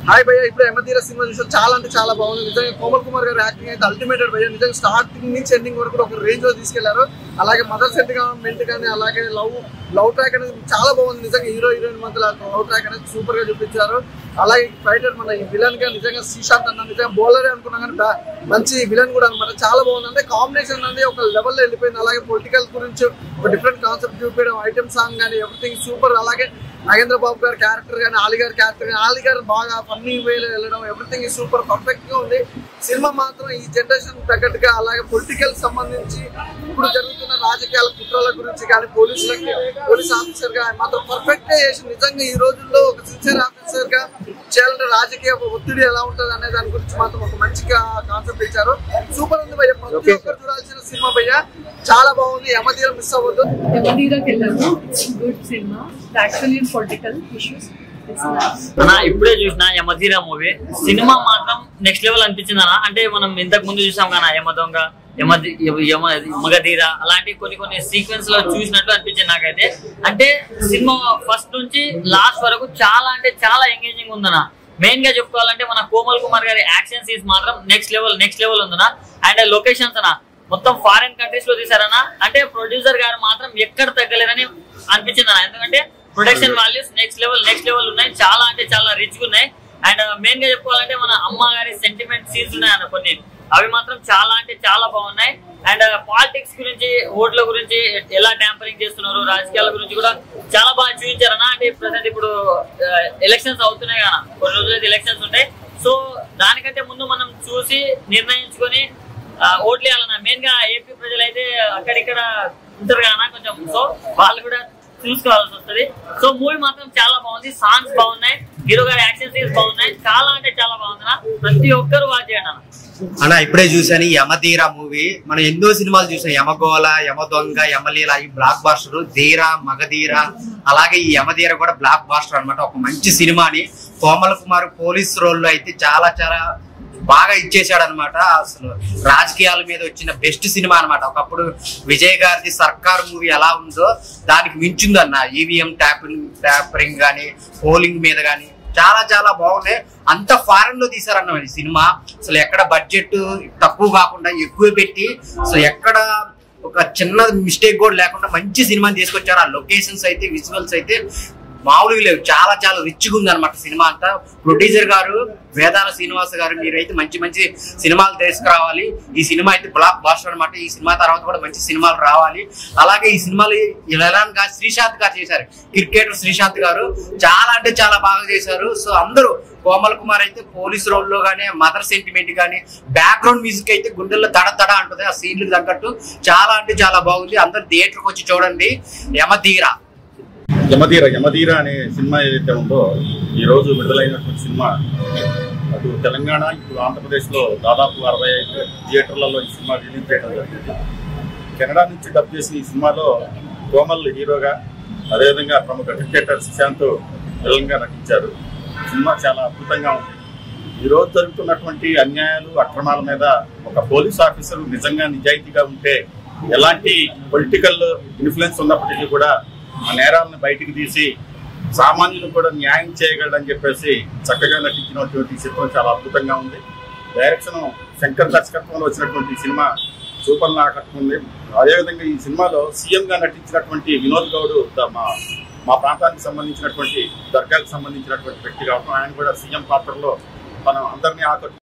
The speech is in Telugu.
హాయ్ భయ్య ఇప్పుడు ఎమతీర సినిమా చూసాం చాలా అంటే చాలా బాగుంది నిజంగా కోమల్ కుమార్ గారి యాక్టింగ్ అయితే అల్టిమేటెడ్ భయ్య నిజంగా స్టార్టింగ్ నుంచి ఎండింగ్ వరకు ఒక రేంజ్ లో తీసుకెళ్లారు అలాగే మదర్ సెంటిమెంట్ కానీ అలాగే లవ్ లవ్ ట్రాక్ అనేది చాలా బాగుంది నిజంగా హీరో హీరోయిన్ మధ్యలో లవ్ ట్రాక్ అనేది సూపర్ గా చూపించారు అలాగే ఫైటర్ మన ఈ విలన్ గా నిజంగా శ్రీశాంత్ అన్న నిజంగా బౌలర్ అనుకున్నా కానీ బా- మంచి విలన్ కూడా అనమాట చాలా బాగుంది అంటే కాంబినేషన్ అనేది ఒక లెవెల్ లో వెళ్ళిపోయింది అలాగే పొలిటికల్ గురించి ఒక డిఫరెంట్ కాన్సెప్ట్ చూపించడం ఐటమ్ సాంగ్ కానీ ఎవ్రీథింగ్ సూపర్ అలాగే నాగేంద్ర బాబు గారి క్యారెక్టర్ కానీ ఆలి గారి క్యారెక్టర్ కానీ ఆలి గారు బాగా ఫన్నీ వేలో వెళ్ళడం ఎవ్రీథింగ్ సూపర్ పర్ఫెక్ట్ గా ఉంది సినిమా మాత్రం ఈ జనరేషన్ తగ్గట్టుగా అలాగే పొలిటికల్ సంబంధించి ఇప్పుడు జరుగుతున్న రాజకీయాల కుట్రల గురించి కానీ పోలీసులకి పోలీస్ ఆఫీసర్ గా ఆయన మాత్రం పర్ఫెక్ట్ గా చేసి నిజంగా ఈ రోజుల్లో ఒక సిన్సియర్ ఆఫీసర్ గా చేయాలంటే రాజకీయ ఒత్తిడి ఎలా ఉంటుంది అనే దాని గురించి మాత్రం ఒక మంచి కాన్సెప్ట్ ఇచ్చారు సూపర్ ఉంది భయ్య ప్రతి ఒక్కరు చూడాల్సిన సినిమా భయ్య చాలా బాగుంది యమదీరం మిస్ అవ్వద్దు యమదీరాకి వెళ్ళాము గుడ్ సినిమా actually political issues it's nice అన్న ఇప్పుడే చూసిన యమధీర మూవీ సినిమా మాత్రం నెక్స్ట్ లెవెల్ అనిపించింది అన్న అంటే మనం ఇంతకు ముందు చూసాం కదా యమ దొంగ యమ యమ మగధీర అలాంటి కొన్ని కొన్ని సీక్వెన్స్ లో చూసినట్లు అనిపించింది నాకైతే అంటే సినిమా ఫస్ట్ నుంచి లాస్ట్ వరకు చాలా అంటే చాలా ఎంగేజింగ్ ఉందన్న మెయిన్ గా చెప్పుకోవాలంటే మన కోమల్ కుమార్ గారి యాక్షన్ సీన్స్ మాత్రం నెక్స్ట్ లెవెల్ నెక్స్ట్ లెవెల్ ఉందన్న అండ్ లొకేషన్స్ అన్న మొత్తం ఫారిన్ కంట్రీస్ లో తీసారన్న అంటే ప్రొడ్యూసర్ గారు మాత్రం ఎక్కడ తగ్గలేరని అనిపించింది అన్న ఎందుకంటే production values next level next level ఉన్నాయి చాలా అంటే చాలా రిచ్ గా ఉన్నాయి అండ్ మెయిన్ గా చెప్పుకోవాలంటే మన అమ్మ గారి సెంటిమెంట్ సీన్స్ ఉన్నాయి అన్న కొన్ని అవి మాత్రం చాలా అంటే చాలా బాగున్నాయి అండ్ పాలిటిక్స్ గురించి ఓట్ల గురించి ఎలా ట్యాంపరింగ్ చేస్తున్నారు రాజకీయాల గురించి కూడా చాలా బాగా చూపించారన్న అంటే ప్రజెంట్ ఇప్పుడు ఎలక్షన్స్ అవుతున్నాయి కదా కొన్ని రోజులైతే ఎలక్షన్స్ ఉంటాయి సో దానికంటే ముందు మనం చూసి నిర్ణయించుకొని ఆ, ఓట్లు వేయాలన్న మెయిన్ గా ఏపీ ప్రజలు అయితే అక్కడిక్కడ ఉంటారు కదా కొంచెం సో వాళ్ళు కూడా చూసుకోవాల్సి వస్తుంది సో మూవీ మాత్రం చాలా బాగుంది సాంగ్స్ బాగున్నాయి హీరో గారి యాక్షన్ సీన్స్ బాగున్నాయి చాలా అంటే చాలా బాగుంది అన్న. ప్రతి ఒక్కరు వాచ్ చేయండి అన్న అన్న ఇప్పుడే చూసాను ఈ యమధీర మూవీ మనం ఎన్నో సినిమాలు చూసాం యమగోళ యమ దొంగ యమలీల ఈ బ్లాక్ బాస్టర్ ధీర మగధీర అలాగే ఈ యమధీర కూడా బ్లాక్ బాస్టర్ అన్నమాట ఒక మంచి సినిమాని కోమల్ కుమార్ పోలీస్ రోల్ లో అయితే చాలా చాలా బాగా ఇచ్చేసాడు అనమాట అసలు రాజకీయాల మీద వచ్చిన బెస్ట్ సినిమా అన్నమాట ఒకప్పుడు విజయ్ గారిది సర్కార్ మూవీ ఎలా ఉందో దానికి మించిందన్న ఈవీఎం ట్యాపింగ్ ట్యాపరింగ్ కానీ పోలింగ్ మీద కానీ చాలా చాలా బాగున్నాయి అంత ఫారెన్ లో తీసారన్న ఈ సినిమా అసలు ఎక్కడ బడ్జెట్ తక్కువ కాకుండా ఎక్కువ పెట్టి అసలు ఎక్కడ ఒక చిన్న మిస్టేక్ కూడా లేకుండా మంచి సినిమాని తీసుకొచ్చారు ఆ లొకేషన్స్ అయితే విజువల్స్ అయితే మామూలుగా లేవు చాలా చాలా రిచ్గా ఉంది అనమాట సినిమా అంతా ప్రొడ్యూసర్ గారు వేదాల శ్రీనివాస గారు మీరైతే మంచి మంచి సినిమాలు తీసుకురావాలి ఈ సినిమా అయితే బ్లాక్ బాస్టర్ అనమాట ఈ సినిమా తర్వాత కూడా మంచి సినిమాలు రావాలి అలాగే ఈ సినిమాలు ఇలాన్ గారు శ్రీశాంత్ గారు చేశారు క్రికెటర్ శ్రీశాంత్ గారు చాలా అంటే చాలా బాగా చేశారు సో అందరూ కోమల్ కుమార్ అయితే పోలీస్ రోల్ లో గానీ మదర్ సెంటిమెంట్ గానీ బ్యాక్గ్రౌండ్ మ్యూజిక్ అయితే గుండెల్లో దడ దడ అంటుంది ఆ సీన్లు తగ్గట్టు చాలా అంటే చాలా బాగుంది అందరు థియేటర్కి వచ్చి చూడండి యమధీరా యమధీర యమధీర అనే సినిమా ఏదైతే ఉందో ఈ రోజు విడుదలైనటువంటి సినిమా అటు తెలంగాణ ఇప్పుడు ఆంధ్రప్రదేశ్లో దాదాపు అరవై ఐదు థియేటర్లలో ఈ సినిమా రిలీజ్ చేయడం జరిగింది కెనడా నుంచి డబ్ చేసిన ఈ సినిమాలో కోమల్ హీరోగా అదేవిధంగా ప్రముఖ క్రికెటర్ సుశాంత్ విలన్గా నటించారు సినిమా చాలా అద్భుతంగా ఉంది ఈ రోజు జరుగుతున్నటువంటి అన్యాయాలు అక్రమాల మీద ఒక పోలీస్ ఆఫీసర్ నిజంగా నిజాయితీగా ఉంటే ఎలాంటి పొలిటికల్ ఇన్ఫ్లుయెన్స్ ఉన్నప్పటికీ కూడా ఆ నేరాలను బయటికి తీసి సామాన్యులు కూడా న్యాయం చేయగలడని చెప్పేసి చక్కగా నటించినటువంటి ఈ చిత్రం చాలా అద్భుతంగా ఉంది డైరెక్షన్ శంకర్ దర్శకత్వంలో వచ్చినటువంటి ఈ సినిమా సూపర్ ఆకట్టుకుంది అదేవిధంగా ఈ సినిమాలో సీఎం గా నటించినటువంటి వినోద్ గౌడ్ ద- మా మా ప్రాంతానికి సంబంధించినటువంటి దర్గాకు సంబంధించినటువంటి వ్యక్తి కావడం ఆయన కూడా సీఎం పాత్రలో మనం అందరినీ ఆకట్టు